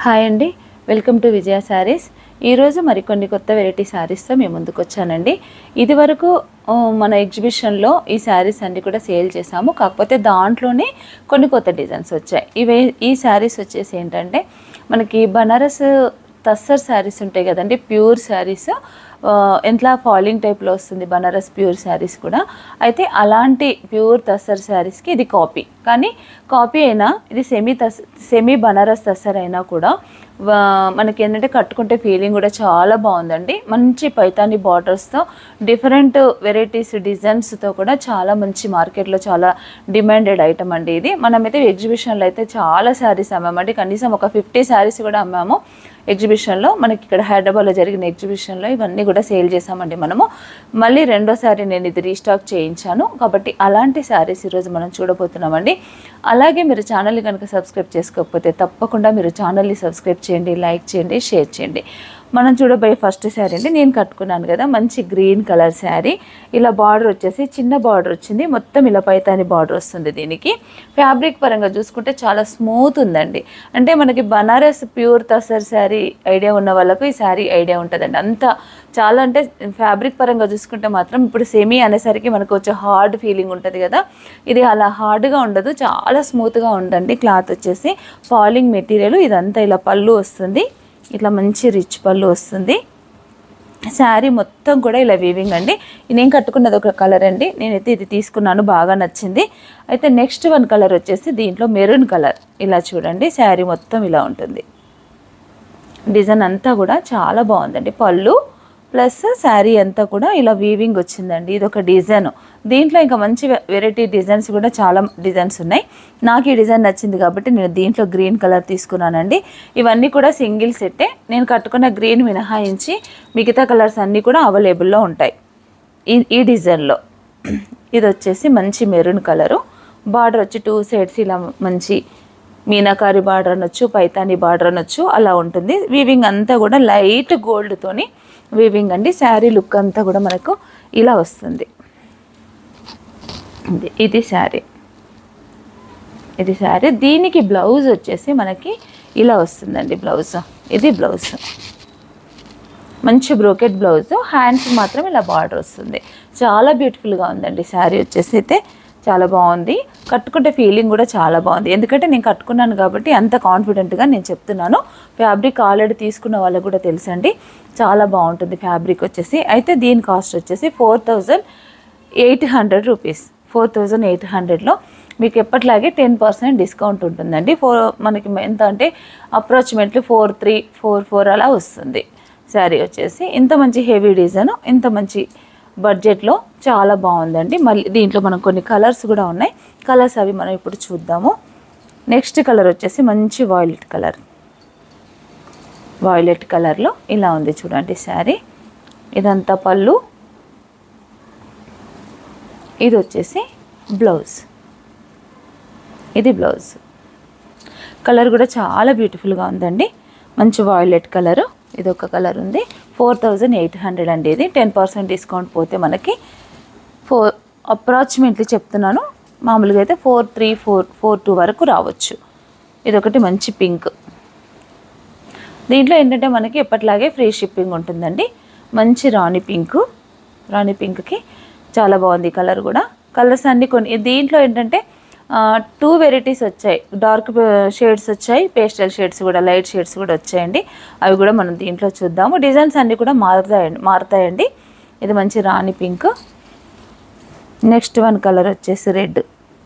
hi అండి welcome to విజయ శారీస్ ఈరోజు మరికొన్ని కొత్త వెరైటీ శారీస్తో మేము ముందుకు వచ్చానండి ఇది వరకు ఆ, మన ఎగ్జిబిషన్లో ఈ శారీస్ అన్ని కూడా సేల్ చేసాము కాకపోతే దాంట్లోనే కొన్ని కొత్త డిజైన్స్ వచ్చాయి ఇవే ఈ శారీస్ వచ్చేసి ఏంటంటే మనకి బనారస్ తస్సర్ శారీస్ ఉంటాయి కదండి ప్యూర్ శారీస్ ఎంట్లా ఫాలింగ్ టైప్లో వస్తుంది బనారస్ ప్యూర్ శారీస్ కూడా అయితే అలాంటి ప్యూర్ తస్సర్ శారీస్కి ఇది కాపీ కానీ కాపీ అయినా ఇది సెమీ తస్ సెమీ బనారస్ తస్సర్ అయినా కూడా వా- మనకి ఏంటంటే కట్టుకుంటే ఫీలింగ్ కూడా చాలా బాగుందండి మంచి పైతాని బార్డర్స్తో డిఫరెంట్ వెరైటీస్ డిజైన్స్తో కూడా చాలా మంచి మార్కెట్లో చాలా డిమాండెడ్ ఐటమ్ అండి ఇది మనమైతే ఎగ్జిబిషన్లో అయితే చాలా శారీస్ అమ్మామండి కనీసం ఒక ఫిఫ్టీ శారీస్ కూడా అమ్మాము ఎగ్జిబిషన్లో మనకి ఇక్కడ హైదరాబాద్లో జరిగిన ఎగ్జిబిషన్లో ఇవన్నీ కూడా సేల్ చేసామండి మనము మళ్ళీ రెండోసారి నేను ఇది రీస్టాక్ చేయించాను కాబట్టి అలాంటి శారీస్ ఈరోజు మనం చూడబోతున్నామండి అలాగే మీరు ఛానల్ని కనుక సబ్స్క్రైబ్ చేసుకోకపోతే తప్పకుండా మీరు ఛానల్ని సబ్స్క్రైబ్ చేయండి లైక్ చేయండి షేర్ చేయండి మనం చూడబోయే ఫస్ట్ శారీ అండి నేను కట్టుకున్నాను కదా మంచి గ్రీన్ కలర్ శారీ ఇలా బార్డర్ వచ్చేసి చిన్న బార్డర్ వచ్చింది మొత్తం ఇలా పైతాని బార్డర్ వస్తుంది దీనికి ఫ్యాబ్రిక్ పరంగా చూసుకుంటే చాలా స్మూత్ ఉందండి అంటే మనకి బనారస్ ప్యూర్ తసర్ శారీ ఐడియా ఉన్న వాళ్ళకు ఈ శారీ ఐడియా ఉంటుందండి అంత చాలా అంటే ఫ్యాబ్రిక్ పరంగా చూసుకుంటే మాత్రం ఇప్పుడు సెమీ అనేసరికి మనకు వచ్చే హార్డ్ ఫీలింగ్ ఉంటుంది కదా ఇది అలా హార్డ్గా ఉండదు చాలా స్మూత్గా ఉందండి క్లాత్ వచ్చేసి ఫాలింగ్ మెటీరియల్ ఇదంతా ఇలా పళ్ళు వస్తుంది ఇట్లా మంచి రిచ్ పళ్ళు వస్తుంది శారీ మొత్తం కూడా ఇలా వీవింగ్ అండి నేను కట్టుకున్నది ఒక కలర్ అండి నేనైతే ఇది తీసుకున్నాను బాగా నచ్చింది అయితే నెక్స్ట్ వన్ కలర్ వచ్చేసి దీంట్లో మెరూన్ కలర్ ఇలా చూడండి శారీ మొత్తం ఇలా ఉంటుంది డిజైన్ అంతా కూడా చాలా బాగుందండి పళ్ళు ప్లస్ శారీ అంతా కూడా ఇలా వీవింగ్ వచ్చిందండి ఇది ఒక డిజైన్ దీంట్లో ఇంకా మంచి వెరైటీ డిజైన్స్ కూడా చాలా డిజైన్స్ ఉన్నాయి నాకు ఈ డిజైన్ నచ్చింది కాబట్టి నేను దీంట్లో గ్రీన్ కలర్ తీసుకున్నానండి ఇవన్నీ కూడా సింగిల్ సెట్టే నేను కట్టుకున్న గ్రీన్ మినహాయించి మిగతా కలర్స్ అన్నీ కూడా అవైలబుల్లో ఉంటాయి ఈ ఈ డిజైన్లో ఇది వచ్చేసి మంచి మెరూన్ కలరు బార్డర్ వచ్చి టూ సైడ్స్ ఇలా మంచి మీనాకారి బార్డర్ అనొచ్చు పైతాని బార్డర్ అనొచ్చు అలా ఉంటుంది వీవింగ్ అంతా కూడా లైట్ గోల్డ్తోని వీవింగ్ అండి శారీ లుక్ అంతా కూడా మనకు ఇలా వస్తుంది ఇది ఇది శారీ ఇది శారీ దీనికి బ్లౌజ్ వచ్చేసి మనకి ఇలా వస్తుందండి బ్లౌజ్ ఇది బ్లౌజ్ మంచి బ్రోకెట్ బ్లౌజ్ హ్యాండ్స్ మాత్రం ఇలా బార్డర్ వస్తుంది చాలా బ్యూటిఫుల్గా ఉందండి శారీ వచ్చేసి అయితే చాలా బాగుంది కట్టుకుంటే ఫీలింగ్ కూడా చాలా బాగుంది ఎందుకంటే నేను కట్టుకున్నాను కాబట్టి అంత కాన్ఫిడెంట్గా నేను చెప్తున్నాను ఫ్యాబ్రిక్ ఆల్రెడీ తీసుకున్న వాళ్ళకు కూడా తెలుసండి చాలా బాగుంటుంది ఫ్యాబ్రిక్ వచ్చేసి అయితే దీని కాస్ట్ వచ్చేసి four thousand eight hundred rupees four thousand eight హండ్రెడ్లో మీకు ఎప్పటిలాగే టెన్ పర్సెంట్ డిస్కౌంట్ ఉంటుందండి ఫోర్ మనకి ఎంత అంటే approximately four three four four అలా వస్తుంది శారీ వచ్చేసి ఇంత మంచి హెవీ డిజైన్ ఇంత మంచి బడ్జెట్లో చాలా బాగుందండి మళ్ళీ దీంట్లో మనం కొన్ని కలర్స్ కూడా ఉన్నాయి కలర్స్ అవి మనం ఇప్పుడు చూద్దాము నెక్స్ట్ కలర్ వచ్చేసి మంచి వాయిలెట్ కలర్ వాయిలెట్ కలర్లో ఇలా ఉంది చూడండి శారీ ఇదంతా పళ్ళు ఇది వచ్చేసి బ్లౌజ్ ఇది బ్లౌజ్ కలర్ కూడా చాలా బ్యూటిఫుల్గా ఉందండి మంచి వాయిలెట్ కలరు ఇది ఒక కలర్ ఉంది ఫోర్ థౌజండ్ ఎయిట్ హండ్రెడ్ అండి ఇది టెన్ పర్సెంట్ డిస్కౌంట్ పోతే మనకి ఫోర్ అప్రాక్సిమేట్లీ చెప్తున్నాను మామూలుగా అయితే four three four four two వరకు రావచ్చు ఇది ఒకటి మంచి పింక్ దీంట్లో ఏంటంటే మనకి ఎప్పటిలాగే ఫ్రీ షిప్పింగ్ ఉంటుందండి మంచి రాణి పింక్ రాణి పింక్కి చాలా బాగుంది ఈ కలర్ కూడా కలర్స్ అన్నీ కొన్ని దీంట్లో ఏంటంటే టూ వెరైటీస్ వచ్చాయి డార్క్ షేడ్స్ వచ్చాయి పేస్టల్ షేడ్స్ కూడా లైట్ షేడ్స్ కూడా వచ్చాయండి అవి కూడా మనం దీంట్లో చూద్దాము డిజైన్స్ అన్నీ కూడా మారుతాయండి మారుతాయండి ఇది మంచి rani pink next one colour వచ్చేసి రెడ్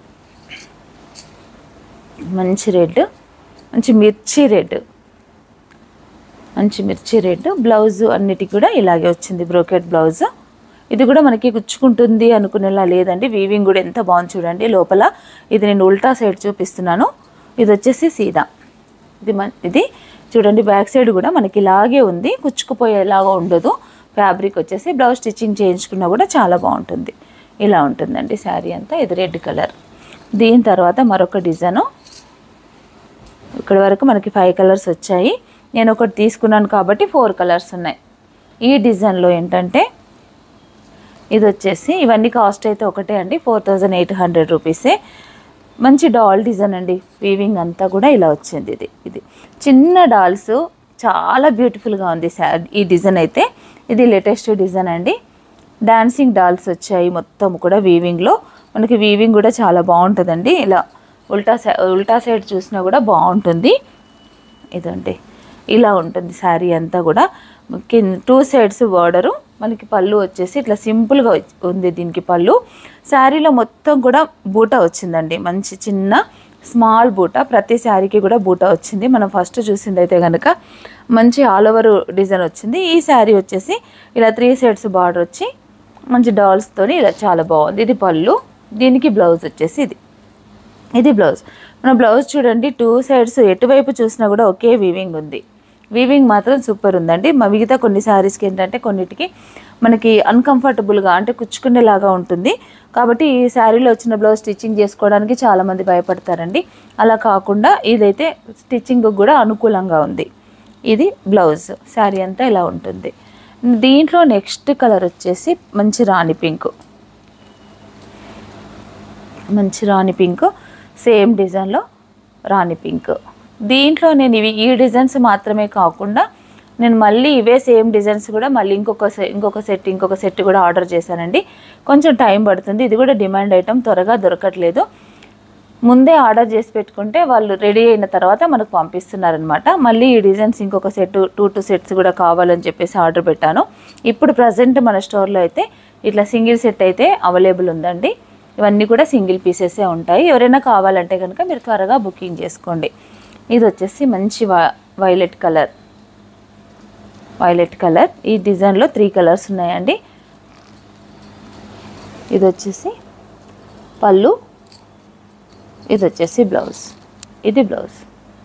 మంచి రెడ్ మంచి మిర్చి రెడ్ మంచి మిర్చి రెడ్ బ్లౌజ్ అన్నిటికి కూడా ఇలాగే వచ్చింది బ్రోకెట్ బ్లౌజ్ ఇది కూడా మనకి గుచ్చుకుంటుంది అనుకునేలా లేదండి వీవింగ్ కూడా ఎంత బాగుంది చూడండి లోపల ఇది నేను ఉల్టా సైడ్ చూపిస్తున్నాను ఇది వచ్చేసి సీదా ఇది మన ఇది చూడండి బ్యాక్ సైడ్ కూడా మనకి ఇలాగే ఉంది కుచ్చుకుపోయేలాగా ఉండదు ఫ్యాబ్రిక్ వచ్చేసి బ్లౌజ్ స్టిచ్చింగ్ చేయించుకున్నా కూడా చాలా బాగుంటుంది ఇలా ఉంటుందండి శారీ అంతా ఇది రెడ్ కలర్ దీని తర్వాత మరొక డిజైను ఇక్కడ వరకు మనకి ఫైవ్ కలర్స్ వచ్చాయి నేను ఒకటి తీసుకున్నాను కాబట్టి ఫోర్ కలర్స్ ఉన్నాయి ఈ డిజైన్లో ఏంటంటే ఇది వచ్చేసి ఇవన్నీ కాస్ట్ అయితే ఒకటే అండి ఫోర్ థౌజండ్ ఎయిట్ హండ్రెడ్ రూపీసే మంచి డాల్ డిజైన్ అండి వీవింగ్ అంతా కూడా ఇలా వచ్చింది ఇది ఇది చిన్న డాల్స్ చాలా బ్యూటిఫుల్గా ఉంది సా- ఈ డిజైన్ అయితే ఇది లేటెస్ట్ డిజైన్ అండి డాన్సింగ్ డాల్స్ వచ్చాయి మొత్తం కూడా వీవింగ్లో మనకి వీవింగ్ కూడా చాలా బాగుంటుందండి ఇలా ఉల్టా సై ఉల్టా సైడ్ చూసినా కూడా బాగుంటుంది ఇదండి ఇలా ఉంటుంది శారీ అంతా కూడా కింద టూ సైడ్స్ బార్డరు మనకి పళ్ళు వచ్చేసి ఇట్లా సింపుల్గా వచ్చి- ఉంది దీనికి పళ్ళు శారీలో మొత్తం కూడా బూట వచ్చిందండి మంచి చిన్న స్మాల్ బూట ప్రతి శారీకి కూడా బూట వచ్చింది మనం ఫస్ట్ చూసింది అయితే కనుక మంచి ఆల్ ఓవర్ డిజైన్ వచ్చింది ఈ శారీ వచ్చేసి ఇలా త్రీ సైడ్స్ బార్డర్ వచ్చి మంచి డాల్స్తోని ఇలా చాలా బాగుంది ఇది పళ్ళు దీనికి బ్లౌజ్ వచ్చేసి ఇది ఇది బ్లౌజ్ మన బ్లౌజ్ చూడండి టూ సైడ్స్ ఎటువైపు చూసినా కూడా ఒకే వీవింగ్ ఉంది వీవింగ్ మాత్రం సూపర్ ఉందండి మా మిగతా కొన్ని శారీస్కి ఏంటంటే కొన్నిటికి మనకి అన్కంఫర్టబుల్గా అంటే కుచ్చుకునేలాగా ఉంటుంది కాబట్టి ఈ శారీలో వచ్చిన బ్లౌజ్ స్టిచ్చింగ్ చేసుకోవడానికి చాలామంది భయపడతారండి అలా కాకుండా ఇదైతే స్టిచ్చింగ్ కూడా అనుకూలంగా ఉంది ఇది బ్లౌజ్ శారీ అంతా ఇలా ఉంటుంది దీంట్లో నెక్స్ట్ కలర్ వచ్చేసి మంచి రాణి పింక్ మంచి రాణి పింక్ సేమ్ డిజైన్లో రాణి పింక్ దీంట్లో నేను ఇవి ఈ డిజైన్స్ మాత్రమే కాకుండా నేను మళ్ళీ ఇవే సేమ్ డిజైన్స్ కూడా మళ్ళీ ఇంకొక సె ఇంకొక సెట్ ఇంకొక సెట్ కూడా ఆర్డర్ చేశానండి కొంచెం టైం పడుతుంది ఇది కూడా డిమాండ్ ఐటమ్ త్వరగా దొరకట్లేదు ముందే ఆర్డర్ చేసి పెట్టుకుంటే వాళ్ళు రెడీ అయిన తర్వాత మనకు పంపిస్తున్నారనమాట మళ్ళీ ఈ డిజైన్స్ ఇంకొక సెట్ టూ టూ సెట్స్ కూడా కావాలని చెప్పేసి ఆర్డర్ పెట్టాను ఇప్పుడు ప్రజెంట్ మన స్టోర్లో అయితే ఇట్లా సింగిల్ సెట్ అయితే అవైలబుల్ ఉందండి ఇవన్నీ కూడా సింగిల్ పీసెసే ఉంటాయి ఎవరైనా కావాలంటే కనుక మీరు త్వరగా బుకింగ్ చేసుకోండి ఇది వచ్చేసి మంచి వా వైలెట్ కలర్ వైలెట్ కలర్ ఈ డిజైన్లో త్రీ కలర్స్ ఉన్నాయండి ఇది వచ్చేసి పళ్ళు ఇది వచ్చేసి బ్లౌజ్ ఇది బ్లౌజ్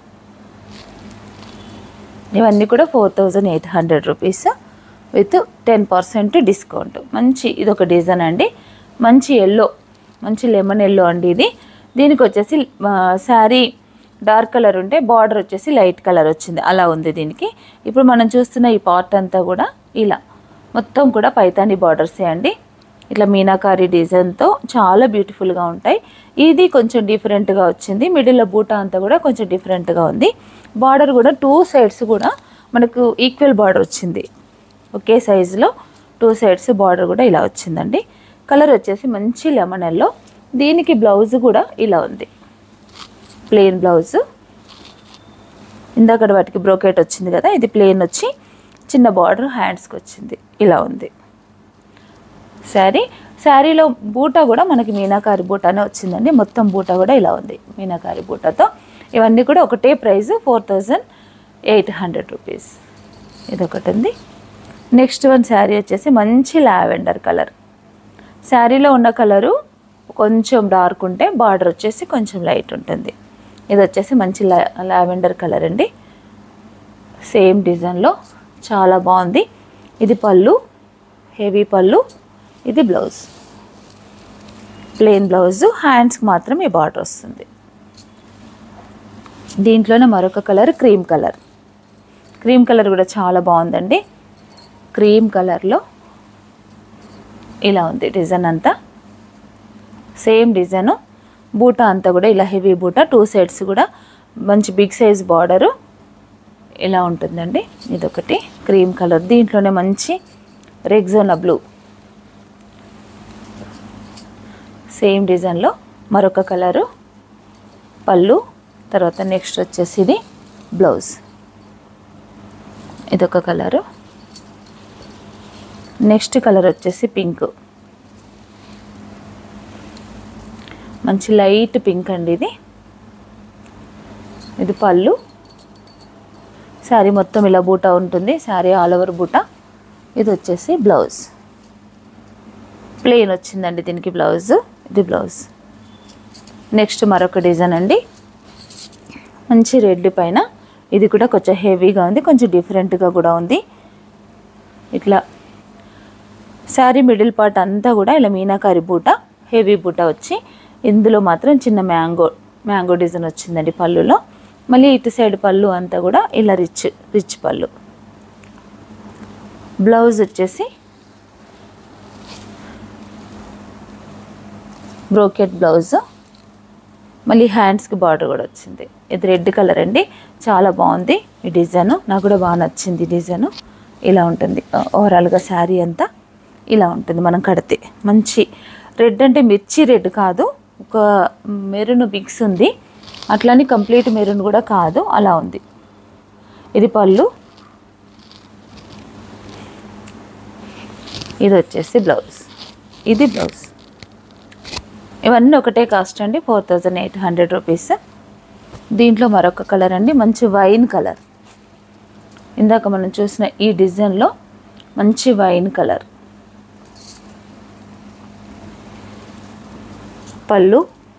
ఇవన్నీ కూడా four thousand eight hundred rupees with ten percent discount మంచి ఇది ఒక డిజైన్ అండి మంచి ఎల్లో మంచి లెమన్ ఎల్లో అండి ఇది దీనికి వచ్చేసి శారీ డార్క్ కలర్ ఉంటే బార్డర్ వచ్చేసి లైట్ కలర్ వచ్చింది అలా ఉంది దీనికి ఇప్పుడు మనం చూస్తున్న ఈ పార్ట్ అంతా కూడా ఇలా మొత్తం కూడా పైతాని బార్డర్సే అండి ఇట్లా మీనాకారి డిజైన్తో చాలా బ్యూటిఫుల్గా ఉంటాయి ఇది కొంచెం డిఫరెంట్గా వచ్చింది మిడిల్లో బూటా అంతా కూడా కొంచెం డిఫరెంట్గా ఉంది బార్డర్ కూడా టూ సైడ్స్ కూడా మనకు ఈక్వల్ బార్డర్ వచ్చింది ఒకే సైజులో టూ సైడ్స్ బార్డర్ కూడా ఇలా వచ్చిందండి కలర్ వచ్చేసి మంచి లెమన్ ఎల్లో దీనికి బ్లౌజ్ కూడా ఇలా ఉంది ప్లెయిన్ బ్లౌజ్ ఇందాక వాటికి బ్రోకెట్ వచ్చింది కదా ఇది ప్లెయిన్ వచ్చి చిన్న బార్డర్ హ్యాండ్స్కి వచ్చింది ఇలా ఉంది శారీ శారీలో బూటా కూడా మనకి మీనాకారి బూటానే వచ్చిందండి మొత్తం బూటా కూడా ఇలా ఉంది మీనాకారి బూటాతో ఇవన్నీ కూడా ఒకటే price four thousand eight hundred rupees ఇది ఒకటి ఉంది నెక్స్ట్ వన్ శారీ వచ్చేసి మంచి లావెండర్ కలర్ శారీలో ఉన్న కలరు కొంచెం డార్క్ ఉంటే బార్డర్ వచ్చేసి కొంచెం లైట్ ఉంటుంది ఇది వచ్చేసి మంచి లా లావెండర్ కలర్ అండి సేమ్ డిజైన్లో చాలా బాగుంది ఇది పళ్ళు హెవీ పళ్ళు ఇది బ్లౌజ్ ప్లెయిన్ బ్లౌజ్ హ్యాండ్స్కి మాత్రం ఈ బార్డర్ వస్తుంది దీంట్లోనే మరొక colour cream colour cream colour కూడా చాలా బాగుందండి క్రీమ్ కలర్లో ఇలా ఉంది డిజైన్ అంతా సేమ్ డిజైను బూటా అంతా కూడా ఇలా హెవీ బూటా టూ సైడ్స్ కూడా మంచి బిగ్ సైజ్ బార్డరు ఇలా ఉంటుందండి ఇదొకటి క్రీమ్ కలర్ దీంట్లోనే మంచి రెగ్జోనా బ్లూ సేమ్ డిజైన్లో మరొక కలరు పళ్ళు తర్వాత నెక్స్ట్ వచ్చేసి ఇది బ్లౌజ్ ఇదొక కలరు నెక్స్ట్ కలర్ వచ్చేసి పింక్ మంచి లైట్ పింక్ అండి ఇది ఇది పళ్ళు శారీ మొత్తం ఇలా బూటా ఉంటుంది శారీ ఆల్ ఓవర్ బూటా ఇది వచ్చేసి బ్లౌజ్ ప్లెయిన్ వచ్చిందండి దీనికి బ్లౌజ్ ఇది బ్లౌజ్ నెక్స్ట్ మరొక డిజైన్ అండి మంచి రెడ్ పైన ఇది కూడా కొంచెం హెవీగా ఉంది కొంచెం డిఫరెంట్గా కూడా ఉంది ఇట్లా శారీ మిడిల్ పార్ట్ అంతా కూడా ఇలా మీనాకారి బూట హెవీ బూట వచ్చి ఇందులో మాత్రం చిన్న మ్యాంగో మ్యాంగో డిజైన్ వచ్చిందండి పళ్ళులో మళ్ళీ ఇటు సైడ్ పళ్ళు అంతా కూడా ఇలా రిచ్ రిచ్ పళ్ళు బ్లౌజ్ వచ్చేసి బ్రోకెట్ బ్లౌజ్ మళ్ళీ హ్యాండ్స్కి బార్డర్ కూడా వచ్చింది ఇది రెడ్ కలర్ అండి చాలా బాగుంది ఈ డిజైన్ నాకు కూడా బాగా నచ్చింది ఈ డిజైన్ ఇలా ఉంటుంది ఓవరాల్గా శారీ అంతా ఇలా ఉంటుంది మనం కడితే మంచి రెడ్ అంటే మిర్చి రెడ్ కాదు ఒక మెరూన్ మిక్స్ ఉంది అట్లని కంప్లీట్ మెరూన్ కూడా కాదు అలా ఉంది ఇది పళ్ళు ఇది వచ్చేసి బ్లౌజ్ ఇది బ్లౌజ్ ఇవన్నీ ఒకటే కాస్ట్ అండి four thousand eight hundred rupees దీంట్లో మరొక కలర్ అండి మంచి వైన్ కలర్ ఇందాక మనం చూసిన ఈ డిజైన్లో మంచి వైన్ కలర్ పళ్ళు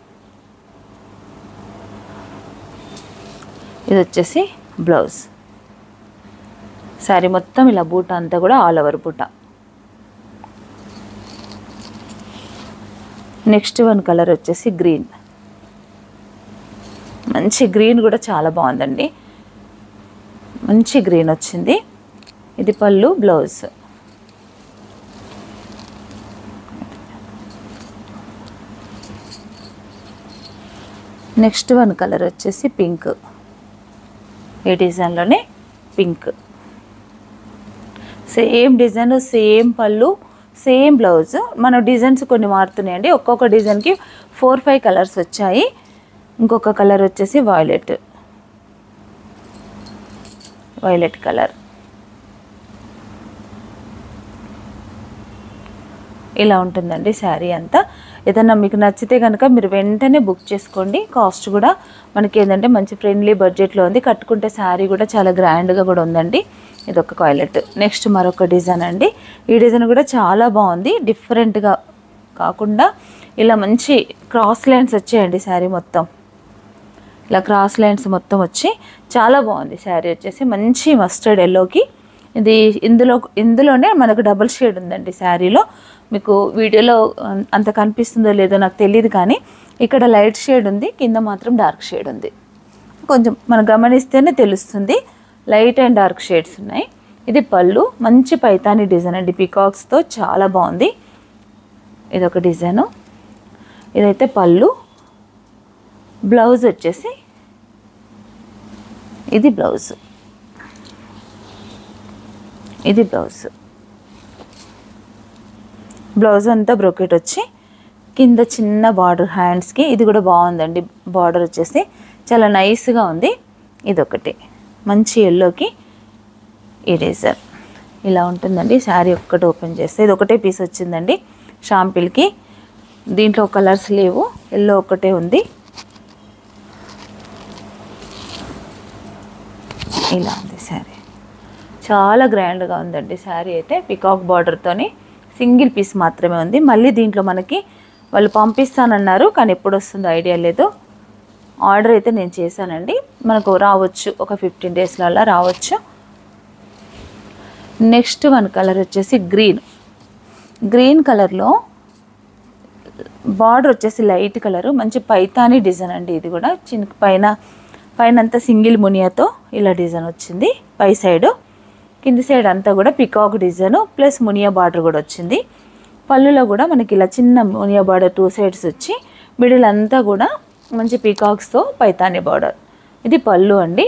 ఇది వచ్చేసి బ్లౌజ్ శారీ మొత్తం ఇలా బూట అంతా కూడా all over buta next one colour వచ్చేసి గ్రీన్ మంచి గ్రీన్ కూడా చాలా బాగుందండి మంచి గ్రీన్ వచ్చింది ఇది పళ్ళు బ్లౌజ్ నెక్స్ట్ వన్ కలర్ వచ్చేసి పింక్ ఈ డిజైన్లోనే పింక్ సేమ్ డిజైన్ సేమ్ పళ్ళు సేమ్ బ్లౌజ్ మన డిజైన్స్ కొన్ని మారుతున్నాయండి ఒక్కొక్క డిజైన్కి ఫోర్ ఫైవ్ కలర్స్ వచ్చాయి ఇంకొక కలర్ వచ్చేసి వైలెట్ వైలెట్ కలర్ ఇలా ఉంటుందండి శారీ అంతా ఏదన్నా మీకు నచ్చితే కనుక మీరు వెంటనే బుక్ చేసుకోండి కాస్ట్ కూడా మనకి ఏంటంటే మంచి ఫ్రెండ్లీ బడ్జెట్లో ఉంది కట్టుకుంటే శారీ కూడా చాలా గ్రాండ్గా కూడా ఉందండి ఇది ఒక కాయిలెట్ నెక్స్ట్ మరొక డిజైన్ అండి ఈ డిజైన్ కూడా చాలా బాగుంది డిఫరెంట్గా కాకుండా ఇలా మంచి క్రాస్ లైన్స్ వచ్చాయండి శారీ మొత్తం ఇలా క్రాస్ లైన్స్ మొత్తం వచ్చి చాలా బాగుంది శారీ వచ్చేసి మంచి మస్టర్డ్ ఎల్లోకి ఇది ఇందులో ఇందులోనే మనకు డబుల్ షేడ్ ఉందండి శారీలో మీకు వీడియోలో అంత కనిపిస్తుందో లేదో నాకు తెలియదు కానీ ఇక్కడ లైట్ షేడ్ ఉంది కింద మాత్రం డార్క్ షేడ్ ఉంది కొంచెం మనం గమనిస్తేనే తెలుస్తుంది లైట్ అండ్ డార్క్ షేడ్స్ ఉన్నాయి ఇది పళ్ళు మంచి పైతాని డిజైన్ అండి పికాక్స్తో చాలా బాగుంది ఇది ఒక డిజైను ఇదైతే పళ్ళు బ్లౌజ్ వచ్చేసి ఇది బ్లౌజ్ ఇది బ్లౌజ్ బ్లౌజ్ అంతా బ్రోకెట్ వచ్చి కింద చిన్న బార్డర్ హ్యాండ్స్కి ఇది కూడా బాగుందండి బార్డర్ వచ్చేసి చాలా నైస్గా ఉంది ఇదొకటి మంచి ఎల్లోకి ఈ డిజైన్ ఇలా ఉంటుందండి శారీ ఒక్కటి ఓపెన్ చేస్తే ఇది ఒకటే పీస్ వచ్చిందండి షాంపిల్కి దీంట్లో కలర్స్ లేవు ఎల్లో ఒకటే ఉంది ఇలా ఉంది శారీ చాలా గ్రాండ్గా ఉందండి శారీ అయితే పికాక్ బార్డర్తోని సింగిల్ పీస్ మాత్రమే ఉంది మళ్ళీ దీంట్లో మనకి వాళ్ళు పంపిస్తానన్నారు కానీ ఎప్పుడు వస్తుందో ఐడియా లేదు ఆర్డర్ అయితే నేను చేశానండి మనకు రావచ్చు ఒక ఫిఫ్టీన్ డేస్లలో రావచ్చు నెక్స్ట్ వన్ కలర్ వచ్చేసి గ్రీన్ గ్రీన్ కలర్లో బార్డర్ వచ్చేసి లైట్ కలరు మంచి పైతాని డిజైన్ అండి ఇది కూడా చిన్న పైన పైన అంతా సింగిల్ మునియాతో ఇలా డిజైన్ వచ్చింది పై సైడు కింది సైడ్ అంతా కూడా పికాక్ డిజైన్ ప్లస్ మునియా బార్డర్ కూడా వచ్చింది పళ్ళులో కూడా మనకి ఇలా చిన్న మునియా బార్డర్ టూ సైడ్స్ వచ్చి మిడిల్ అంతా కూడా మంచి పీకాక్స్తో పైతాని బార్డర్ ఇది పళ్ళు అండి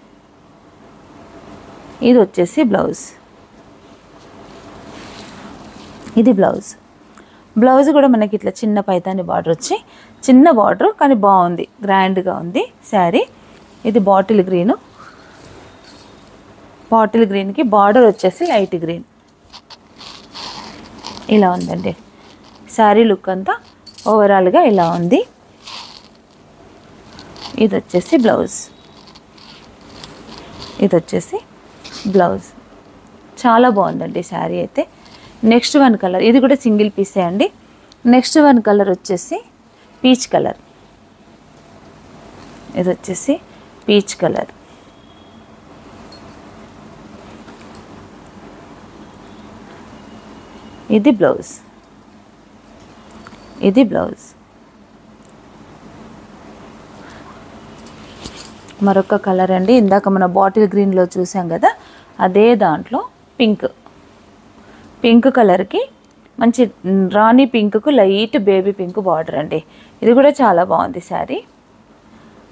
ఇది వచ్చేసి బ్లౌజ్ ఇది బ్లౌజ్ బ్లౌజ్ కూడా మనకి ఇట్లా చిన్న పైతాని బార్డర్ వచ్చి చిన్న బార్డర్ కానీ బాగుంది గ్రాండ్గా ఉంది శారీ ఇది బాటిల్ గ్రీను బాటిల్ గ్రీన్కి బార్డర్ వచ్చేసి లైట్ గ్రీన్ ఇలా ఉందండి శారీ లుక్ అంతా ఓవరాల్గా ఇలా ఉంది ఇది వచ్చేసి బ్లౌజ్ ఇది వచ్చేసి బ్లౌజ్ చాలా బాగుందండి శారీ అయితే నెక్స్ట్ వన్ కలర్ ఇది కూడా సింగిల్ పీసే అండి నెక్స్ట్ వన్ కలర్ వచ్చేసి పీచ్ కలర్ ఇది వచ్చేసి పీచ్ కలర్ ఇది బ్లౌజ్ ఇది బ్లౌజ్ మరొక కలర్ అండి ఇందాక మన బాటిల్ గ్రీన్లో చూసాం కదా అదే దాంట్లో పింక్ పింక్ కలర్కి మంచి రాణి పింక్కు లైట్ బేబీ పింక్ బార్డర్ అండి ఇది కూడా చాలా బాగుంది శారీ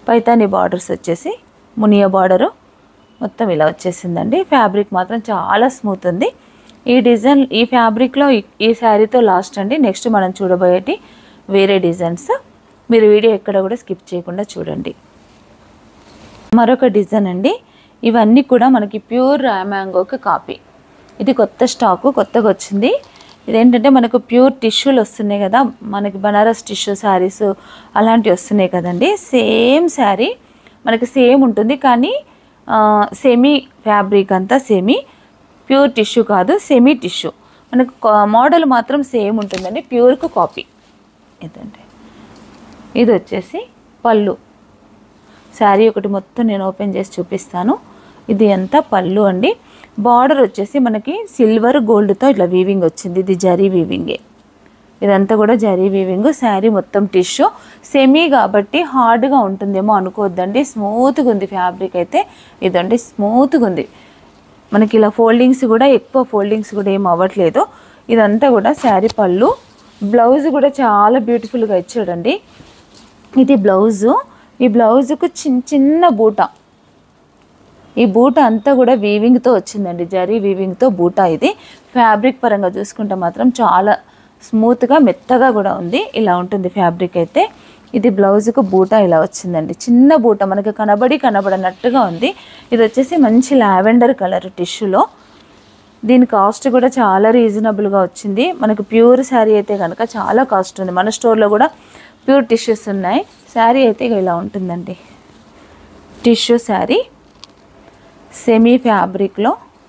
పైతాని బార్డర్స్ వచ్చేసి మునియా బార్డరు మొత్తం ఇలా వచ్చేసిందండి ఫ్యాబ్రిక్ మాత్రం చాలా స్మూత్ ఉంది ఈ డిజైన్ ఈ ఫ్యాబ్రిక్లో ఈ- ఈ శారీతో లాస్ట్ అండి నెక్స్ట్ మనం చూడబోయేటి వేరే డిజైన్స్ మీరు వీడియో ఎక్కడ కూడా స్కిప్ చేయకుండా చూడండి మరొక డిజైన్ అండి ఇవన్నీ కూడా మనకి ప్యూర్ మ్యాంగోకి కాపీ ఇది కొత్త స్టాకు కొత్తగా వచ్చింది ఇదేంటంటే మనకు ప్యూర్ టిష్యూలు వస్తున్నాయి కదా మనకి బనారస్ టిష్యూ శారీస్ అలాంటివి వస్తున్నాయి కదండి సేమ్ శారీ మనకి సేమ్ ఉంటుంది కానీ సెమీ ఫ్యాబ్రిక్ అంతా సెమీ ప్యూర్ టిష్యూ కాదు సెమీ టిష్యూ మనకు మోడల్ మాత్రం సేమ్ ఉంటుందండి ప్యూర్కు కాపీ ఇదండి ఇది వచ్చేసి పళ్ళు శారీ ఒకటి మొత్తం నేను ఓపెన్ చేసి చూపిస్తాను ఇది ఎంత పళ్ళు అండి బార్డర్ వచ్చేసి మనకి సిల్వర్ గోల్డ్తో ఇట్లా వీవింగ్ వచ్చింది ఇది జరీ వీవింగే ఇదంతా కూడా జరీ వీవింగ్ శారీ మొత్తం టిష్యూ సెమీ కాబట్టి హార్డ్గా ఉంటుందేమో అనుకోవద్దండి స్మూత్గా ఉంది ఫ్యాబ్రిక్ అయితే ఇదండి స్మూత్గా ఉంది మనకి ఇలా ఫోల్డింగ్స్ కూడా ఎక్కువ ఫోల్డింగ్స్ కూడా ఏం అవ్వట్లేదు ఇదంతా కూడా శారీ పళ్ళు బ్లౌజ్ కూడా చాలా బ్యూటిఫుల్గా ఇచ్చాడండి ఇది బ్లౌజు ఈ బ్లౌజుకు చిన్న చిన్న బూట ఈ బూట అంతా కూడా వీవింగ్తో వచ్చిందండి జరీ వీవింగ్తో బూట ఇది ఫ్యాబ్రిక్ పరంగా చూసుకుంటే మాత్రం చాలా స్మూత్గా మెత్తగా కూడా ఉంది ఇలా ఉంటుంది ఫ్యాబ్రిక్ అయితే ఇది బ్లౌజ్కు బూట ఇలా వచ్చిందండి చిన్న బూట మనకి కనబడి కనబడనట్టుగా ఉంది ఇది వచ్చేసి మంచి లావెండర్ కలర్ టిష్యూలో దీని కాస్ట్ కూడా చాలా రీజనబుల్గా వచ్చింది మనకు ప్యూర్ శారీ అయితే కనుక చాలా కాస్ట్ ఉంది మన స్టోర్లో కూడా ప్యూర్ టిష్యూస్ ఉన్నాయి శారీ అయితే ఇక ఇలా ఉంటుందండి టిష్యూ శారీ సెమీ ఫ్యాబ్రిక్లో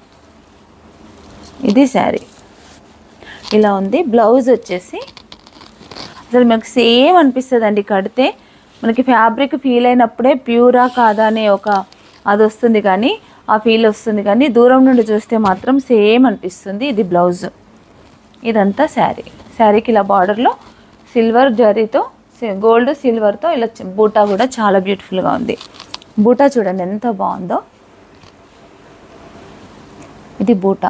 ఇది శారీ ఇలా ఉంది బ్లౌజ్ వచ్చేసి అసలు మనకు సేమ్ అనిపిస్తుంది అండి కడితే మనకి ఫ్యాబ్రిక్ ఫీల్ అయినప్పుడే ప్యూరా కాదా అనే ఒక అది వస్తుంది కానీ ఆ ఫీల్ వస్తుంది కానీ దూరం నుండి చూస్తే మాత్రం సేమ్ అనిపిస్తుంది ఇది బ్లౌజ్ ఇదంతా శారీ శారీకి ఇలా బార్డర్లో సిల్వర్ జరీతో గోల్డ్ సిల్వర్తో ఇలా చి- బూటా కూడా చాలా బ్యూటిఫుల్గా ఉంది బూటా చూడండి ఎంత బాగుందో ఇది బూటా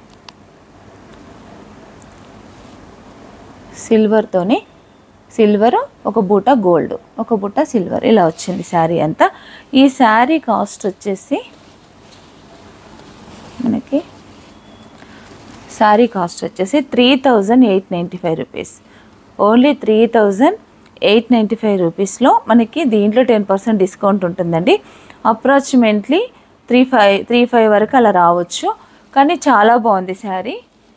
సిల్వర్తోని సిల్వర్ ఒక బూట గోల్డ్ ఒక బూట సిల్వర్ ఇలా వచ్చింది శారీ అంతా ఈ శారీ కాస్ట్ వచ్చేసి మనకి శారీ కాస్ట్ వచ్చేసి three thousand eight ninety five rupees only three thousand eight ninety five రూపీస్లో మనకి దీంట్లో టెన్ పర్సెంట్ డిస్కౌంట్ ఉంటుందండి approximately three five three five వరకు అలా రావచ్చు కానీ చాలా బాగుంది శారీ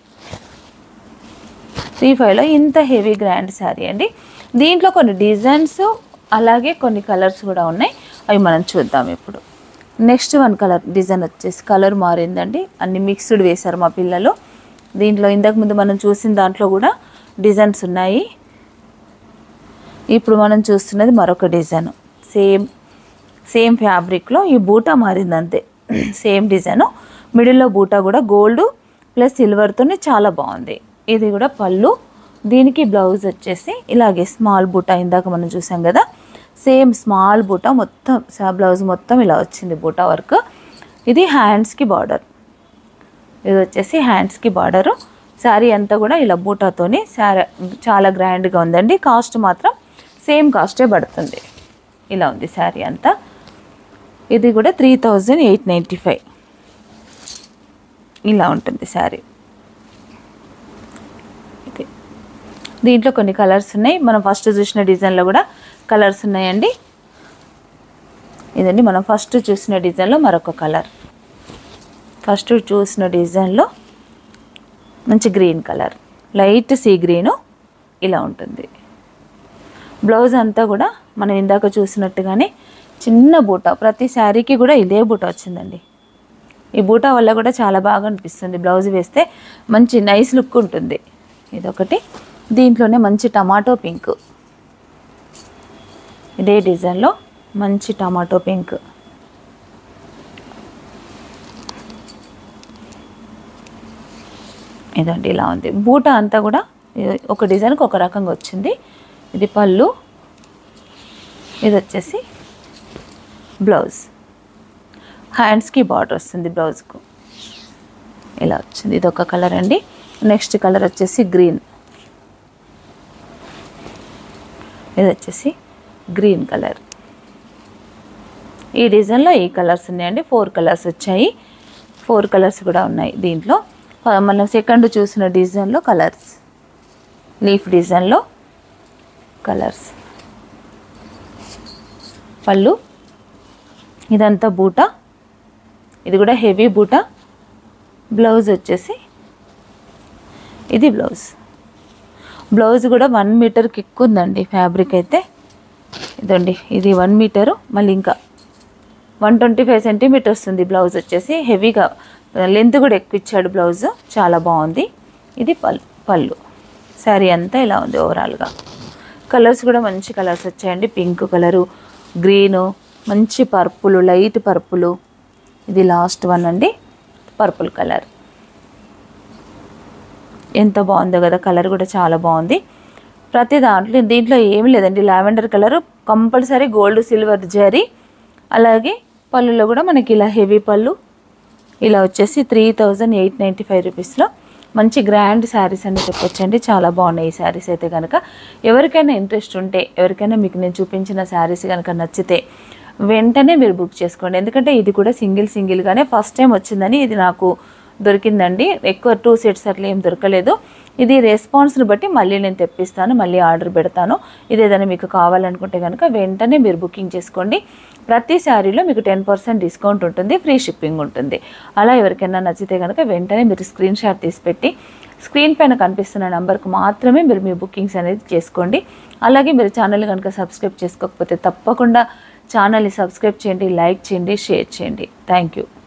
త్రీ ఫైవ్లో ఇంత హెవీ గ్రాండ్ శారీ అండి దీంట్లో కొన్ని డిజైన్స్ అలాగే కొన్ని కలర్స్ కూడా ఉన్నాయి అవి మనం చూద్దాం ఇప్పుడు నెక్స్ట్ వన్ కలర్ డిజైన్ వచ్చేసి కలర్ మారిందండి అన్ని మిక్స్డ్ వేశారు మా పిల్లలు దీంట్లో ఇంతకు ముందు మనం చూసిన దాంట్లో కూడా డిజైన్స్ ఉన్నాయి ఇప్పుడు మనం చూస్తున్నది మరొక డిజైన్ సేమ్ సేమ్ ఫ్యాబ్రిక్లో ఈ బూటా మారింది అంతే సేమ్ డిజైన్ మిడిల్లో బూటా కూడా గోల్డ్ ప్లస్ సిల్వర్తోనే చాలా బాగుంది ఇది కూడా పళ్ళు దీనికి బ్లౌజ్ వచ్చేసి ఇలాగే స్మాల్ బూటా ఇందాక మనం చూసాం కదా సేమ్ స్మాల్ బూటా మొత్తం సా- బ్లౌజ్ మొత్తం ఇలా వచ్చింది బూటా వర్క్ ఇది హ్యాండ్స్కి బార్డర్ ఇది వచ్చేసి హ్యాండ్స్కి బార్డరు శారీ అంతా కూడా ఇలా బూటాతోని శారీ చాలా గ్రాండ్గా ఉందండి కాస్ట్ మాత్రం సేమ్ కాస్టే పడుతుంది ఇలా ఉంది శారీ అంతా ఇది కూడా three thousand eight ninety five ఇలా ఉంటుంది శారీ ఇది దీంట్లో కొన్ని కలర్స్ ఉన్నాయి మనం ఫస్ట్ చూసిన డిజైన్లో కూడా కలర్స్ ఉన్నాయండి ఇదండి మనం ఫస్ట్ చూసిన డిజైన్లో మరొక కలర్ ఫస్ట్ చూసిన డిజైన్లో మంచి green colour light sea green ఇలా ఉంటుంది బ్లౌజ్ అంతా కూడా మనం ఇందాక చూసినట్టుగానే చిన్న బూట ప్రతి శారీకి కూడా ఇదే బూట వచ్చిందండి ఈ బూటా వల్ల కూడా చాలా బాగా అనిపిస్తుంది బ్లౌజ్ వేస్తే మంచి నైస్ లుక్ ఉంటుంది ఇదొకటి దీంట్లోనే మంచి టమాటో పింక్ ఇదే డిజైన్లో మంచి టమాటో పింక్ ఇదండి ఇలా ఉంది బూట అంతా కూడా ఇది ఒక డిజైన్కి ఒక రకంగా వచ్చింది ఇది పళ్ళు ఇది వచ్చేసి బ్లౌజ్ హ్యాండ్స్కి బార్డర్ వస్తుంది బ్లౌజ్కు ఇలా వచ్చింది ఇది ఒక కలర్ అండి నెక్స్ట్ కలర్ వచ్చేసి గ్రీన్ ఇది వచ్చేసి గ్రీన్ కలర్ ఈ డిజైన్లో ఈ కలర్స్ ఉన్నాయండి ఫోర్ కలర్స్ వచ్చాయి ఫోర్ కలర్స్ కూడా ఉన్నాయి దీంట్లో ఆ, మనం సెకండ్ చూసిన డిజైన్లో కలర్స్ లీఫ్ డిజైన్లో కలర్స్ పళ్ళు ఇదంతా బూట ఇది కూడా హెవీ బూట బ్లౌజ్ వచ్చేసి ఇది బ్లౌజ్ బ్లౌజ్ కూడా వన్ మీటర్కి ఎక్కువ ఉందండి ఫ్యాబ్రిక్ అయితే ఇదండి ఇది వన్ మీటరు మళ్ళీ ఇంకా వన్ ట్వంటీ ఫైవ్ సెంటీమీటర్స్ ఉంది బ్లౌజ్ వచ్చేసి హెవీగా లెంత్ కూడా ఎక్కువ ఇచ్చాడు బ్లౌజ్ చాలా బాగుంది ఇది పళ్ళు పళ్ళు శారీ అంతా ఇలా ఉంది ఓవరాల్గా కలర్స్ కూడా మంచి కలర్స్ వచ్చాయండి పింక్ కలరు గ్రీను మంచి పర్పులు లైట్ పర్పులు ఇది లాస్ట్ వన్ అండి పర్పుల్ కలర్ ఎంత బాగుందో కదా కలర్ కూడా చాలా బాగుంది ప్రతి దాంట్లో దీంట్లో ఏమి లేదండి lavender colour compulsory gold silver zari అలాగే పళ్ళులో కూడా మనకి ఇలా హెవీ పళ్ళు ఇలా వచ్చేసి three thousand eight ninety five రూపీస్లో మంచి గ్రాండ్ శారీస్ అని చెప్పొచ్చండి చాలా బాగున్నాయి ఈ శారీస్ అయితే కనుక ఎవరికైనా ఇంట్రెస్ట్ ఉంటే ఎవరికైనా మీకు నేను చూపించిన శారీస్ కనుక నచ్చితే వెంటనే మీరు బుక్ చేసుకోండి ఎందుకంటే ఇది కూడా సింగిల్ సింగిల్గానే ఫస్ట్ టైం వచ్చిందని ఇది నాకు దొరికిందండి ఎక్కువ టూ సెట్స్ అట్లా ఏం దొరకలేదు ఇది రెస్పాన్స్ని బట్టి మళ్ళీ నేను తెప్పిస్తాను మళ్ళీ ఆర్డర్ పెడతాను ఇది ఏదైనా మీకు కావాలనుకుంటే కనుక వెంటనే మీరు బుకింగ్ చేసుకోండి ప్రతి శారీలో మీకు టెన్ పర్సెంట్ డిస్కౌంట్ ఉంటుంది ఫ్రీ షిప్పింగ్ ఉంటుంది అలా ఎవరికైనా నచ్చితే కనుక వెంటనే మీరు స్క్రీన్ షాట్ తీసి పెట్టి స్క్రీన్ పైన కనిపిస్తున్న నెంబర్కి మాత్రమే మీరు మీ బుకింగ్స్ అనేది చేసుకోండి అలాగే మీరు ఛానల్ కనుక సబ్స్క్రైబ్ చేసుకోకపోతే తప్పకుండా ఛానల్ని సబ్స్క్రైబ్ చేయండి లైక్ చేయండి షేర్ చేయండి థ్యాంక్ యూ